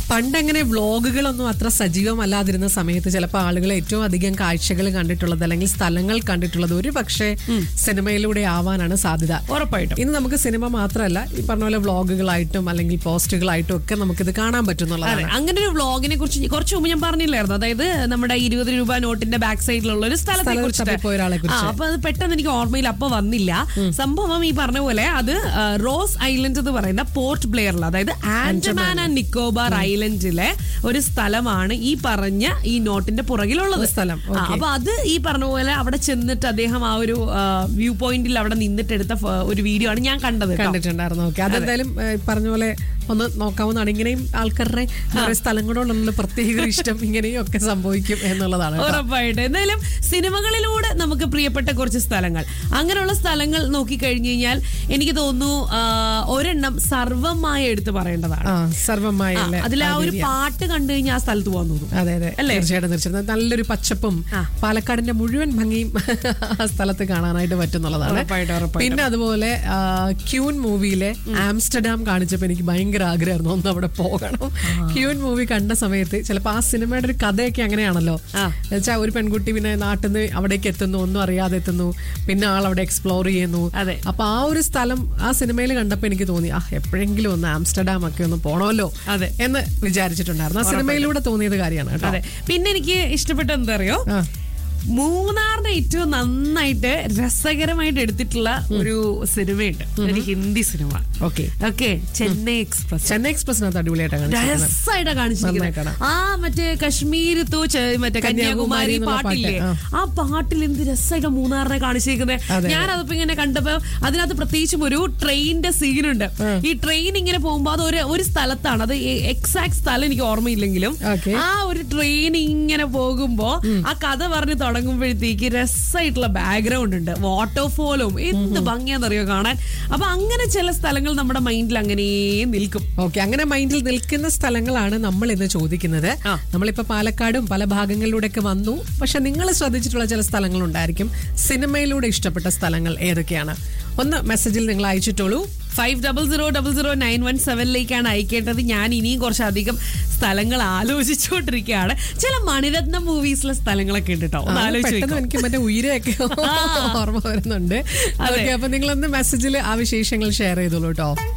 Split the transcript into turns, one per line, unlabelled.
പണ്ടങ്ങനെ വ്ളോഗുകളൊന്നും അത്ര സജീവമല്ലാതിരുന്ന സമയത്ത് ചിലപ്പോൾ ആളുകൾ ഏറ്റവും അധികം കാഴ്ചകൾ കണ്ടിട്ടുള്ളത് അല്ലെങ്കിൽ സ്ഥലങ്ങൾ കണ്ടിട്ടുള്ളത് ഒരു പക്ഷേ സിനിമയിലൂടെ ആവാനാണ് സാധ്യത
ഉറപ്പായിട്ടും
ഇന്ന് നമുക്ക് സിനിമ മാത്രമല്ല ഈ പറഞ്ഞ പോലെ വ്ളോഗുകളായിട്ടും അല്ലെങ്കിൽ പോസ്റ്റുകളായിട്ടും ഒക്കെ നമുക്കിത് കാണാൻ പറ്റുന്നുള്ളതാണ്
അതെ അങ്ങനെ ഒരു വ്ളോഗിനെ കുറിച്ച് കുറച്ച് മുമ്പ് ഞാൻ പറഞ്ഞില്ലായിരുന്നു അതായത് നമ്മുടെ ഇരുപത് രൂപ നോട്ടിന്റെ ബാക്ക് സൈഡിലുള്ള ഒരു സ്ഥലത്തെ
സ്ഥലത്ത്
കുറിച്ച്
തപ്പിപ്പോയ ഒരാളെ കുറിച്ച്.
അപ്പൊ അത് പെട്ടെന്ന് എനിക്ക് ഓർമ്മയിൽ അപ്പൊ വന്നില്ല സംഭവം ഈ പറഞ്ഞ പോലെ അത് ആ, റോസ് ഐലൻഡ് എന്ന് പറയുന്ന പോർട്ട് ബ്ലെയറിൽ അതായത് ആൻഡമാൻ ആൻഡ് നിക്കോബാർ ഐലൻഡിലെ ഒരു സ്ഥലമാണ് ഈ പറഞ്ഞ ഈ നോട്ടിന്റെ പുറകിലുള്ളത്
ഒരു സ്ഥലം,
ആ, അപ്പൊ അത് ഈ പറഞ്ഞ പോലെ അവിടെ ചെന്നിട്ട് അദ്ദേഹം ആ ഒരു വ്യൂ പോയിന്റിൽ അവിടെ നിന്നിട്ട് എടുത്ത ഫ- ഒരു വീഡിയോ ആണ് ഞാൻ കണ്ടത് കേട്ടോ.
കണ്ടിട്ടുണ്ടായിരുന്നു ഓക്കെ അതെന്തായാലും ഏഹ്, ഈ പറഞ്ഞ പോലെ ഒന്ന് നോക്കാവുന്നതാണ് ഇങ്ങനെയും ആൾക്കാരുടെ ഓരോ സ്ഥലങ്ങളോടുള്ള പ്രത്യേക ഒരു ഇഷ്ടം ഇങ്ങനെയും ഒക്കെ സംഭവിക്കും എന്നുള്ളതാണ് കേട്ടോ.
ഉറപ്പായിട്ട് എന്തായാലും സിനിമകളിലൂടെ നമുക്ക് പ്രിയപ്പെട്ട കുറച്ച് സ്ഥലങ്ങൾ അങ്ങനെയുള്ള സ്ഥലങ്ങൾ നോക്കിക്കഴിഞ്ഞു കഴിഞ്ഞാൽ എനിക്ക് തോന്നുന്നു ആ, ഒരെണ്ണം സർവമായി എടുത്തു പറയേണ്ടതാണ്
ആ സർവമായ
ആ, അതിൽ ആ ഒരു പാട്ട് കണ്ടു കഴിഞ്ഞാൽ ആ സ്ഥലത്ത് പോകാൻ തോന്നും
അതെ അതെ തീർച്ചയായിട്ടും തീർച്ചയായിട്ടും നല്ലൊരു പച്ചപ്പും
ആ.
പാലക്കാടിന്റെ മുഴുവൻ ഭംഗിയും ആ സ്ഥലത്ത് കാണാനായിട്ട് പറ്റുന്നുള്ളതാണ്
ഉറപ്പായിട്ടും, ഉറപ്പായിട്ടും.
പിന്നെ അതുപോലെ ആ, ക്യൂൻ മൂവിയിലെ ആംസ്റ്റർഡാം കാണിച്ചപ്പോൾ എനിക്ക് ഭയങ്കര ആഗ്രഹമായിരുന്നു ഒന്ന് അവിടെ പോകണം ക്യൂൻ മൂവി കണ്ട സമയത്ത് ചിലപ്പോൾ ആ സിനിമയുടെ ഒരു കഥയൊക്കെ അങ്ങനെയാണല്ലോ
ആ.
വെച്ചാൽ ഒരു പെൺകുട്ടി പിന്നെ നാട്ടിൽ നിന്ന് അവിടേക്ക് എത്തുന്നു ഒന്നും അറിയാതെ എത്തുന്നു പിന്നെ ആൾ അവിടെ എക്സ്പ്ലോർ ചെയ്യുന്നു
അതെ.
അപ്പൊ ആ ഒരു സ്ഥലം ആ സിനിമയിൽ കണ്ടപ്പോൾ എനിക്ക് തോന്നി ആ എപ്പോഴെങ്കിലും ഒന്ന് ആംസ്റ്റർഡാം ഒക്കെ ഒന്ന് പോണമല്ലോ
അതെ.
എന്ന് വിചാരിച്ചിട്ടുണ്ടായിരുന്നു ആ സിനിമയിലൂടെ തോന്നിയത് കാര്യമാണ് കേട്ടോ
അതെ പിന്നെ എനിക്ക് ഇഷ്ടപ്പെട്ട എന്താ അറിയോ
ആ.
മൂന്നാറിനെ ഏറ്റവും നന്നായിട്ട് രസകരമായിട്ട് എടുത്തിട്ടുള്ള ഒരു സിനിമയുണ്ട് ഒരു Hindi cinema
okay
okay Chennai Express
Chennai എക്സ്പ്രസിനകത്ത് അടിപൊളിയായിട്ടാണ് കാണിച്ചിരിക്കുന്നത്.
രസമായിട്ടാ
നന്നായി
കാണിച്ചിരിക്കുന്നത്
കാണാം.
ആ മറ്റേ കശ്മീർ തൂ ചെ- മറ്റേ
കന്യാകുമാരി
കന്യാകുമാരി
എന്നുള്ള
പാട്ടില്ലേ
പാട്ട്,
ആ പാട്ടിൽ എന്ത് രസമായിട്ട് മൂന്നാറിനെ
അതെ,
കാണിച്ചിരിക്കുന്നത് ഞാൻ അതിപ്പോ ഇങ്ങനെ കണ്ടപ്പോ അതിനകത്ത് പ്രത്യേകിച്ചും ഒരു ട്രെയിനിന്റെ സീനുണ്ട് ഈ ട്രെയിൻ ഇങ്ങനെ പോകുമ്പോ അത് ഒരു ഒരു സ്ഥലത്താണ് അത് എക്സാക്ട് സ്ഥലം എനിക്ക് ഓർമ്മയില്ലെങ്കിലും
Okay.
ആ ഒരു ട്രെയിൻ ഇങ്ങനെ പോകുമ്പോ ആ കഥ പറഞ്ഞ് തുടങ്ങുമ്പോഴത്തേക്ക് രസമായിട്ടുള്ള ബാക്ക്ഗ്രൗണ്ട് ഉണ്ട് വാട്ടർഫോളും എന്ത് ഭംഗിയാന്നറിയോ കാണാൻ അപ്പൊ അങ്ങനെ ചില സ്ഥലങ്ങൾ നമ്മുടെ മൈൻഡിൽ അങ്ങനെ നിൽക്കും
ഓക്കെ അങ്ങനെ മൈൻഡിൽ നിൽക്കുന്ന സ്ഥലങ്ങളാണ് നമ്മൾ ഇന്ന് ചോദിക്കുന്നത്
ആ.
നമ്മളിപ്പോ പാലക്കാടും പല ഭാഗങ്ങളിലൂടെയൊക്കെ വന്നു പക്ഷെ നിങ്ങൾ ശ്രദ്ധിച്ചിട്ടുള്ള ചില സ്ഥലങ്ങളുണ്ടായിരിക്കും സിനിമയിലൂടെ ഇഷ്ടപ്പെട്ട സ്ഥലങ്ങൾ ഏതൊക്കെയാണ് ഒന്ന് മെസ്സേജിൽ നിങ്ങൾ അയച്ചിട്ടുള്ളൂ
five double zero double zero nine one സെവനിലേക്കാണ് അയക്കേണ്ടത് ഞാൻ ഇനിയും കുറച്ചധികം സ്ഥലങ്ങൾ ആലോചിച്ചുകൊണ്ടിരിക്കുകയാണ് ചില മണിരത്നം മൂവീസിലെ സ്ഥലങ്ങളൊക്കെ ഉണ്ട് കേട്ടോ ഒന്ന്
ആ,
ആലോചിച്ച്
പെട്ടെന്ന്
നോക്കൂ.
എനിക്ക് മറ്റേ ഉയരൊക്കെ ഓർമ്മ വരുന്നുണ്ട്
അതെ.
ഓക്കെ അപ്പൊ നിങ്ങളൊന്ന് മെസ്സേജിൽ ആ വിശേഷങ്ങൾ ഷെയർ ചെയ്തോളൂ കേട്ടോ